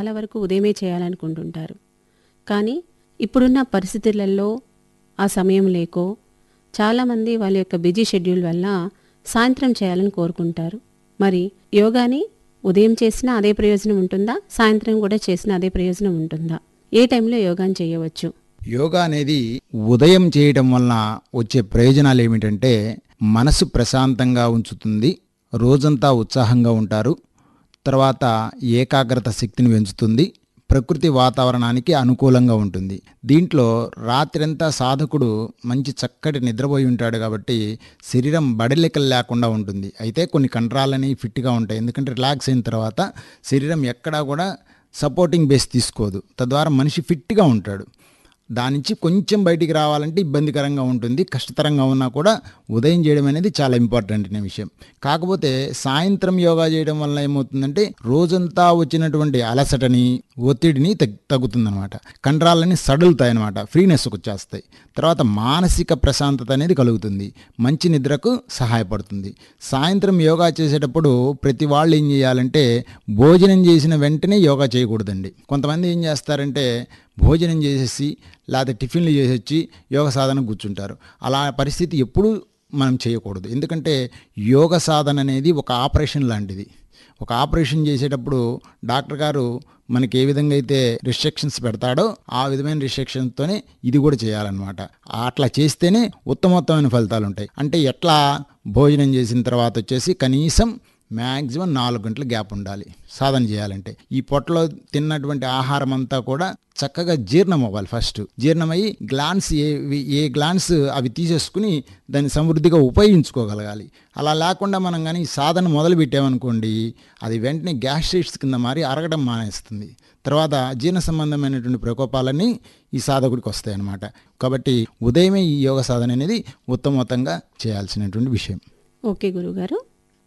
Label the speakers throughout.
Speaker 1: చాలా వరకు ఉదయమే చేయాలనుకుంటుంటారు కానీ ఇప్పుడున్న పరిస్థితులలో ఆ సమయం లేకో చాలామంది వాళ్ళ యొక్క బిజీ షెడ్యూల్ వల్ల సాయంత్రం చేయాలని కోరుకుంటారు మరి యోగాని ఉదయం చేసినా అదే ప్రయోజనం ఉంటుందా సాయంత్రం కూడా చేసినా అదే ప్రయోజనం ఉంటుందా ఏ టైంలో యోగాని చేయవచ్చు
Speaker 2: యోగా అనేది ఉదయం చేయడం వలన వచ్చే ప్రయోజనాలు ఏమిటంటే మనసు ప్రశాంతంగా ఉంచుతుంది రోజంతా ఉత్సాహంగా ఉంటారు తర్వాత ఏకాగ్రత శక్తిని పెంచుతుంది ప్రకృతి వాతావరణానికి అనుకూలంగా ఉంటుంది దీంట్లో రాత్రంతా సాధకుడు మంచి చక్కటి నిద్రపోయి ఉంటాడు కాబట్టి శరీరం బడలికలు లేకుండా ఉంటుంది అయితే కొన్ని కండరాలని ఫిట్గా ఉంటాయి ఎందుకంటే రిలాక్స్ అయిన తర్వాత శరీరం ఎక్కడా కూడా సపోర్టింగ్ బేస్ తీసుకోదు తద్వారా మనిషి ఫిట్గా ఉంటాడు దాని నుంచి కొంచెం బయటికి రావాలంటే ఇబ్బందికరంగా ఉంటుంది కష్టతరంగా ఉన్నా కూడా ఉదయం చేయడం అనేది చాలా ఇంపార్టెంట్ అనే విషయం కాకపోతే సాయంత్రం యోగా చేయడం వల్ల ఏమవుతుందంటే రోజంతా వచ్చినటువంటి అలసటని ఒత్తిడిని తగ్ తగ్గుతుందనమాట కండరాలని సడులుతాయన్నమాట ఫ్రీనెస్ వచ్చేస్తాయి తర్వాత మానసిక ప్రశాంతత అనేది కలుగుతుంది మంచి నిద్రకు సహాయపడుతుంది సాయంత్రం యోగా చేసేటప్పుడు ప్రతి వాళ్ళు ఏం చేయాలంటే భోజనం చేసిన వెంటనే యోగా చేయకూడదండి కొంతమంది ఏం చేస్తారంటే భోజనం చేసేసి లేకపోతే టిఫిన్లు చేసొచ్చి యోగ సాధన కూర్చుంటారు అలా పరిస్థితి ఎప్పుడూ మనం చేయకూడదు ఎందుకంటే యోగ సాధన అనేది ఒక ఆపరేషన్ లాంటిది ఒక ఆపరేషన్ చేసేటప్పుడు డాక్టర్ గారు మనకి ఏ విధంగా అయితే రిస్ట్రిక్షన్స్ పెడతాడో ఆ విధమైన రిస్ట్రిక్షన్స్తోనే ఇది కూడా చేయాలన్నమాట అట్లా చేస్తేనే ఉత్తమోత్తమైన ఫలితాలు ఉంటాయి అంటే ఎట్లా భోజనం చేసిన తర్వాత వచ్చేసి కనీసం మ్యాక్సిమం నాలుగు గంటల గ్యాప్ ఉండాలి సాధన చేయాలంటే ఈ పొట్టలో తిన్నటువంటి ఆహారం అంతా కూడా చక్కగా జీర్ణం అవ్వాలి ఫస్ట్ జీర్ణమయ్యి గ్లాన్స్ ఏ ఏ గ్లాన్స్ అవి తీసేసుకుని దాన్ని సమృద్ధిగా ఉపయోగించుకోగలగాలి అలా లేకుండా మనం కానీ సాధన మొదలు పెట్టామనుకోండి అది వెంటనే గ్యాస్ట్రైట్స్ కింద మారి అరగడం మానేస్తుంది తర్వాత జీర్ణ సంబంధమైనటువంటి ప్రకోపాలన్నీ ఈ సాధకుడికి వస్తాయి అన్నమాట కాబట్టి ఉదయమే ఈ యోగ సాధన అనేది ఉత్తమోత్తంగా చేయాల్సినటువంటి విషయం
Speaker 1: ఓకే గురుగారు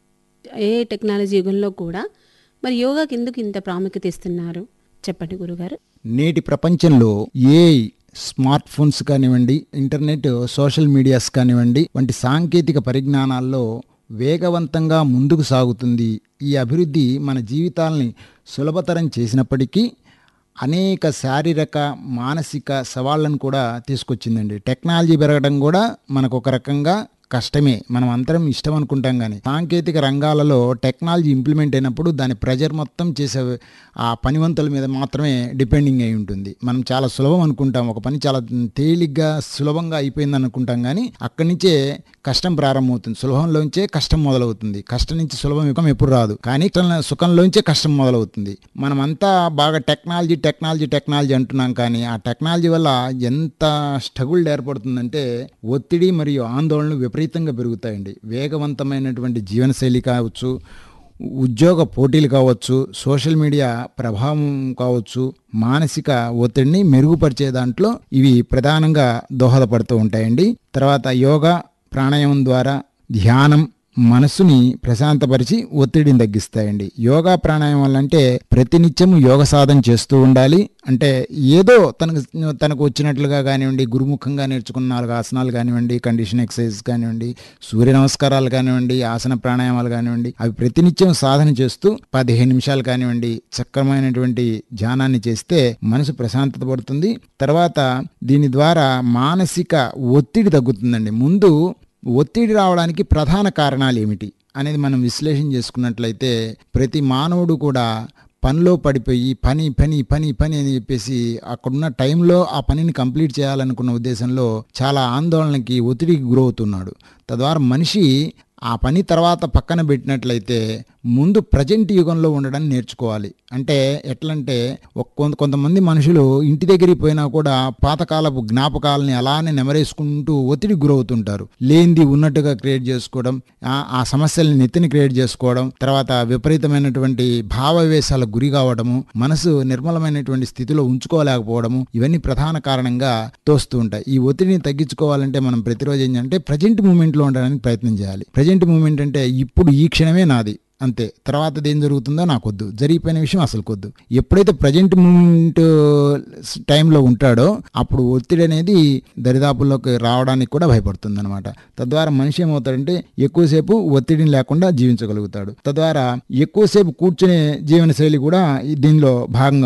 Speaker 1: ఏ టెక్నాలజీ యుగంలో కూడా మరి యోగాకి ఎందుకు ఇంత ప్రాముఖ్యత ఇస్తున్నారు చెప్పండి గురుగారు
Speaker 2: నేటి ప్రపంచంలో ఏ స్మార్ట్ ఫోన్స్ కానివ్వండి ఇంటర్నెట్ సోషల్ మీడియాస్ కానివ్వండి వంటి సాంకేతిక పరిజ్ఞానాల్లో వేగవంతంగా ముందుకు సాగుతుంది ఈ అభివృద్ధి మన జీవితాలని సులభతరం చేసినప్పటికీ అనేక శారీరక మానసిక సవాళ్ళను కూడా తీసుకొచ్చిందండి టెక్నాలజీ పెరగడం కూడా మనకు ఒక రకంగా కష్టమే మనం అందరం ఇష్టం అనుకుంటాం కానీ సాంకేతిక రంగాలలో టెక్నాలజీ ఇంప్లిమెంట్ అయినప్పుడు దాని ప్రెజర్ మొత్తం చేసే ఆ పనివంతుల మీద మాత్రమే డిపెండింగ్ అయి ఉంటుంది మనం చాలా సులభం అనుకుంటాం ఒక పని చాలా తేలిగ్గా సులభంగా అయిపోయింది అనుకుంటాం కానీ అక్కడి నుంచే కష్టం ప్రారంభమవుతుంది సులభంలోంచే కష్టం మొదలవుతుంది కష్టం నుంచి సులభం యుగం ఎప్పుడు రాదు కానీ సుఖంలోంచే కష్టం మొదలవుతుంది మనమంతా బాగా టెక్నాలజీ టెక్నాలజీ టెక్నాలజీ అంటున్నాం కానీ ఆ టెక్నాలజీ వల్ల ఎంత స్ట్రగుల్ ఏర్పడుతుందంటే ఒత్తిడి మరియు ఆందోళనలు విపరీతంగా పెరుగుతాయండి వేగవంతమైనటువంటి జీవనశైలి కావచ్చు ఉద్యోగ పోటీలు కావచ్చు సోషల్ మీడియా ప్రభావం కావచ్చు మానసిక ఒత్తిడిని మెరుగుపరిచే దాంట్లో ఇవి ప్రధానంగా దోహదపడుతూ ఉంటాయండి తర్వాత యోగా ప్రాణాయామం ద్వారా ధ్యానం మనసుని ప్రశాంతపరిచి ఒత్తిడిని తగ్గిస్తాయండి యోగా ప్రాణాయామం వల్ల అంటే ప్రతినిత్యం యోగ సాధన చేస్తూ ఉండాలి అంటే ఏదో తనకు తనకు వచ్చినట్లుగా కానివ్వండి గురుముఖంగా నేర్చుకున్న నాలుగు ఆసనాలు కానివ్వండి కండిషన్ ఎక్సర్సైజ్ కానివ్వండి సూర్య నమస్కారాలు కానివ్వండి ఆసన ప్రాణాయామాలు కానివ్వండి అవి ప్రతినిత్యం సాధన చేస్తూ పదిహేను నిమిషాలు కానివ్వండి చక్కమైనటువంటి ధ్యానాన్ని చేస్తే మనసు ప్రశాంతత పడుతుంది తర్వాత దీని ద్వారా మానసిక ఒత్తిడి తగ్గుతుందండి ముందు ఒత్తిడి రావడానికి ప్రధాన కారణాలు ఏమిటి అనేది మనం విశ్లేషణ చేసుకున్నట్లయితే ప్రతి మానవుడు కూడా పనిలో పడిపోయి పని పని పని పని అని చెప్పేసి అక్కడున్న టైంలో ఆ పనిని కంప్లీట్ చేయాలనుకున్న ఉద్దేశంలో చాలా ఆందోళనకి ఒత్తిడికి గురవుతున్నాడు తద్వారా మనిషి ఆ పని తర్వాత పక్కన పెట్టినట్లయితే ముందు ప్రజెంట్ యుగంలో ఉండడం నేర్చుకోవాలి అంటే ఎట్లంటే కొంత కొంతమంది మనుషులు ఇంటి దగ్గరికి పోయినా కూడా పాతకాలపు జ్ఞాపకాలని అలానే నెమరేసుకుంటూ ఒత్తిడి గురవుతుంటారు లేనిది ఉన్నట్టుగా క్రియేట్ చేసుకోవడం ఆ సమస్యల్ని నెత్తిని క్రియేట్ చేసుకోవడం తర్వాత విపరీతమైనటువంటి భావవేశాలకు గురి కావడము మనసు నిర్మలమైనటువంటి స్థితిలో ఉంచుకోలేకపోవడము ఇవన్నీ ప్రధాన కారణంగా తోస్తూ ఉంటాయి ఈ ఒత్తిడిని తగ్గించుకోవాలంటే మనం ప్రతిరోజు ఏంటంటే ప్రజెంట్ మూమెంట్లో ఉండడానికి ప్రయత్నం చేయాలి ప్రజెంట్ మూమెంట్ అంటే ఇప్పుడు ఈ క్షణమే నాది అంతే తర్వాత ఏం జరుగుతుందో నాకు వద్దు జరిగిపోయిన విషయం అసలు కొద్దు ఎప్పుడైతే ప్రజెంట్ మూమెంట్ టైంలో ఉంటాడో అప్పుడు ఒత్తిడి అనేది దరిదాపుల్లోకి రావడానికి కూడా భయపడుతుంది అనమాట తద్వారా మనిషి ఏమవుతాడంటే ఎక్కువసేపు ఒత్తిడిని లేకుండా జీవించగలుగుతాడు తద్వారా ఎక్కువసేపు కూర్చునే జీవన శైలి కూడా దీనిలో భాగంగా